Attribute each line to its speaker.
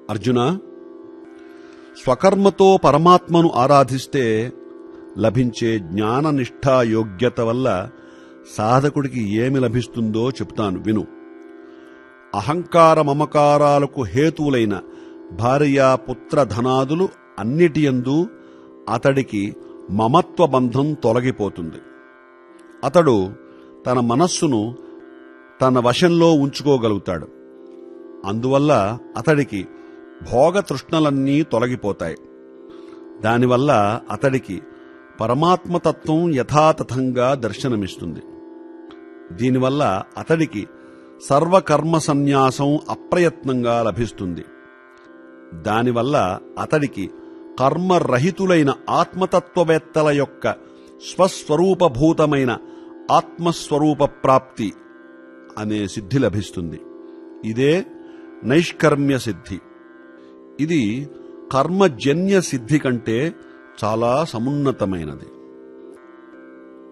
Speaker 1: అర్జున స్వకర్మతో పరమాత్మను ఆరాధిస్తే లభించే జ్ఞాన నిష్ఠా యోగ్యత వల్ల సాధకుడికి ఏమి లభిస్తుందో చెప్తాను విను అహంకార మమకారాలకు హేతువులైన భార్య పుత్ర ధనాదులు అన్నిటియందు అతడికి మమత్వ బంధం తొలగిపోతుంది అతడు తన మనస్సును తన వశంలో ఉంచుకోగలుగుతాడు అందువల్ల అతడికి భోగతృష్ణలన్నీ తొలగిపోతాయి దానివల్ల అతడికి పరమాత్మతత్వం యథాతథంగా దర్శనమిస్తుంది దీనివల్ల అతడికి సర్వకర్మ సన్యాసం అప్రయత్నంగా లభిస్తుంది దానివల్ల అతడికి కర్మరహితులైన ఆత్మతత్వవేత్తల యొక్క స్వస్వరూపభూతమైన ఆత్మస్వరూప ప్రాప్తి అనే సిద్ధి లభిస్తుంది ఇదే నైష్కర్మ్య సిద్ధి ఇది కర్మజన్య సిద్ధి కంటే చాలా సమున్నతమైనది